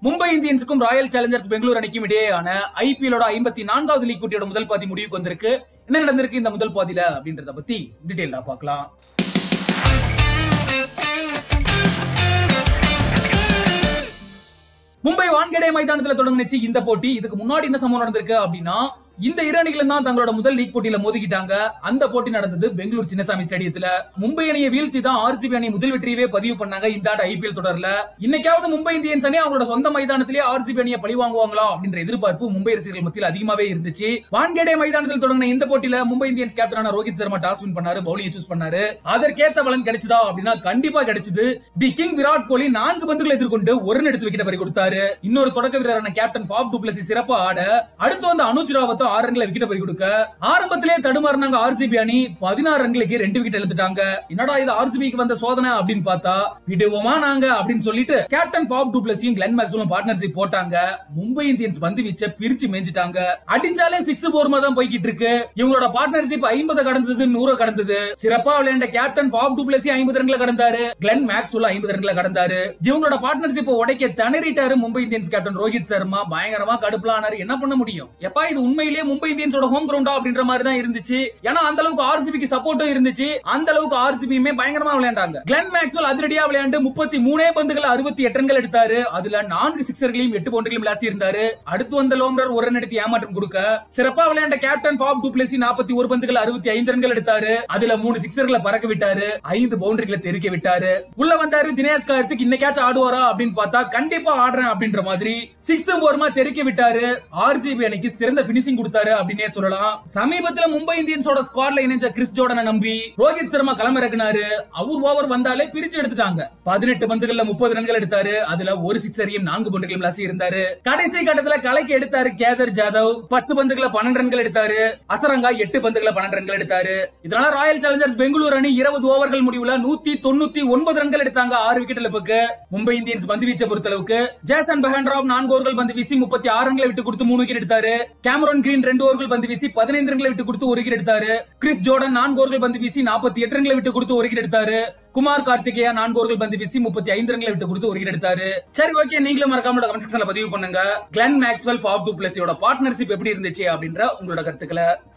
மும்பை இந்தியன்ஸுக்கும் Royal Challengers Bangalore அணிக்கும் இடையேயான ஐபிஎலோட ஐம்பத்தி நான்காவது லீக் போட்டியோட முதல் பாதி முடிவுக்கு வந்திருக்கு என்ன நடந்திருக்கு இந்த முதல் பாதியில அப்படின்றத பத்தி டீடைல்டா பார்க்கலாம் மும்பை வான்கடே மைதானத்துல தொடங்குச்சு இந்த போட்டி இதுக்கு முன்னாடி என்ன சம்பவம் நடந்திருக்கு அப்படின்னா இந்த இரு அணிகளும் தான் தங்களோட முதல் லீக் போட்டியில மோதிக்கிட்டாங்க அந்த போட்டி நடந்தது பெங்களூர் சின்னசாமி ஸ்டேடியத்துல மும்பை அணியை வீழ்த்தி தான் ஆர்சிபி அணி முதல் வெற்றியவே பதிவு பண்ணாங்க இந்த ஆட்ட ஐபிஎல் தொடர்ல இன்னைக்காவது மும்பை இந்தியன்ஸ் அணி அவங்களோட சொந்த மைதானத்திலே ஆர்சிபி அணியை பழி வாங்குவாங்களா அப்படின்ற எதிர்பார்ப்பு மும்பை ரசிகர்கள் மத்தியில் அதிகமாவே இருந்துச்சு வான்கேடே மைதானத்தில் தொடங்கின இந்த போட்டியில மும்பை இந்தியன்ஸ் கேப்டனான ரோஹித் சர்மா டாஸ் வின் பண்ணாரு பவுலிங் சூஸ் பண்ணாரு அதற்கேத்த பலன் கிடைச்சதா அப்படின்னா கண்டிப்பா கிடைச்சது தி கிங் விராட் கோலி நான்கு பந்துகளை எதிர்கொண்டு ஒரு எடுத்து விக்கெட் பறி கொடுத்தாரு இன்னொரு தொடக்க வீரரான கேப்டன் ஃபாப் டுப்ளசி சிறப்பா ஆட அடுத்து வந்து அனுஜ் ராவத்தோ ஆறு ரன்களை விக்கெட் பறி கொடுக்க ஆரம்பத்திலே தடுமாறினாங்க ஆர்சிபி அணி பதினாறு ரன்களுக்கு ரெண்டு விக்கெட் எழுந்துட்டாங்க என்னடா இது ஆர்சிபிக்கு வந்த சோதனை அப்படின்னு பார்த்தா விடுவோமா நாங்க அப்படின்னு சொல்லிட்டு கேப்டன் பாப் டூப்ளஸையும் கிளென் மேக்ஸ்வெலும் பார்ட்னர்ஷிப் போட்டாங்க மும்பை இந்தியன்ஸ் வந்து வீச்ச பிரிச்சு மேஞ்சிட்டாங்க அடிச்சாலே சிக்ஸ் போர்மா தான் போய்கிட்டு இருக்கு இவங்களோட பார்ட்னர்ஷிப் ஐம்பது கடந்தது நூறு கடந்தது சிறப்பா விளையாண்ட கேப்டன் பாப் டூப்ளஸி ஐம்பது ரன்களை கடந்தாரு கிளென் மேக்ஸ்வெல் ஐம்பது ரன்களை கடந்தாரு இவங்களோட பார்ட்னர்ஷிப் உடைக்க திணறிட்டாரு மும்பை இந்தியன்ஸ் கேப்டன் ரோஹித் சர்மா பயங்கரமா கடுப்புலானாரு என்ன பண்ண முடியும் எப்பா இது உண்மையிலேயே மும்பை இந்தியன்ஸோட ஹோம் கிரவுண்டா அப்படின்ற மாதிரி தான் இருந்துச்சு ஏன்னா அந்த அளவுக்கு ஆர்சிபிக்கு சப்போர்ட்டும் இருந்துச்சு அந்த அளவுக்கு ஆர்சிபியுமே பயங்கரமா விளையாண்டாங்க கிளென் மேக்ஸ்வெல் அதிரடியா விளையாண்டு முப்பத்தி மூணே பந்துகள் அறுபத்தி எட்டு ரன்கள் எடுத்தாரு அதுல நான்கு சிக்ஸர்களையும் எட்டு பவுண்டர்களையும் விளாசி இருந்தாரு அடுத்து வந்த லோம்ரர் ஒரு ரன் எடுத்து ஏமாற்றம் கொடுக்க சிறப்பா விளையாண்ட கேப்டன் பாப் டூப்ளசி நாற்பத்தி ஒரு பந்துகள் அறுபத்தி ஐந்து ரன்கள் எடுத்தாரு அதுல மூணு சிக்ஸர்களை பறக்க விட்டாரு ஐந்து பவுண்டரிகளை தெரிக்க விட்டாரு உள்ள வந்தாரு தினேஷ் கார்த்திக் இன்னைக்காச்சும் ஆடுவாரா அப்படின்னு பார்த்தா கண்டிப்பா ஆடுறேன் அப்படின்ற மாதிரி சிக்ஸ் ஓவரமா தெரிக்க விட்டாரு ஆர்சிபி அணிக்கு சிறந்த பினிஷிங் கொடுத்தாரு அப்படின்னே சொல்லலாம் சமீபத்துல மும்பை இந்தியன்ஸோட ஸ்குவாட்ல இணைஞ்ச கிறிஸ் ஜோர்டனை நம்பி ரோஹித் சர்மா களமிறக்குனாரு அவர் ஓவர் வந்தாலே பிரிச்சு எடுத்துட்டாங்க பதினெட்டு பந்துகள்ல முப்பது ரன்கள் எடுத்தாரு அதுல ஒரு சிக்ஸரையும் நான்கு பந்துகளும் லாசி இருந்தாரு கடைசி கட்டத்துல கலைக்கு எடுத்தாரு கேதர் ஜாதவ் பத்து பந்துகளை பன்னெண்டு ரன்கள் எடுத்தாரு அசரங்கா எட்டு பந்துகளை பன்னெண்டு ரன்கள் எடுத்தாரு இதனால ராயல் சேலஞ்சர்ஸ் பெங்களூர் அணி இருபது ஓவர்கள் முடிவுல நூத்தி தொண்ணூத்தி ஒன்பது ரன்கள் எடுத்தாங்க ஆறு விக்கெட் இழப்புக்கு மும்பை இந்தியன்ஸ் பந்து வீச்சை பொறுத்தளவுக்கு ஜேசன் பெஹன்ராவ் நான்கு ஓவர்கள் பந்து வீசி முப்பத்தி ஆறு ரன்களை விட்டு கொடுத்து மூணு விக்கெட் எடுத்தாரு கேமரோன் கிரீன் ரெண்டு ஓவர்கள் பந்து வீசி பதினைந்து ரன்களை விட்டு கொடுத்து ஒரு விக்கெட் எடுத்தாரு கிறிஸ் ஜோர்டன் நான்கு ஓவர்கள் பந்து வீசி நாற்பத்தி எட்டு ரன்களை விட்டு கொடுத்து ஒரு விக்கெட் எடுத்தாரு குமார் கார்த்திகேயா நான்கு ஓவர்கள் பந்து வீசி முப்பத்தி ஐந்து ரன்களை விட்டு கொடுத்து ஒரு விக்கெட் எடுத்தாரு சரி ஓகே நீங்களும் மறக்காம கமெண்ட் செக்ஷன்ல பதிவு பண்ணுங்க கிளென் மேக்ஸ்வெல் ஃபாப் டூ பிளஸோட பார்ட்னர்ஷிப் எப்படி இருந்துச்சு அப்படின்ற உங்களோட கருத்துக்களை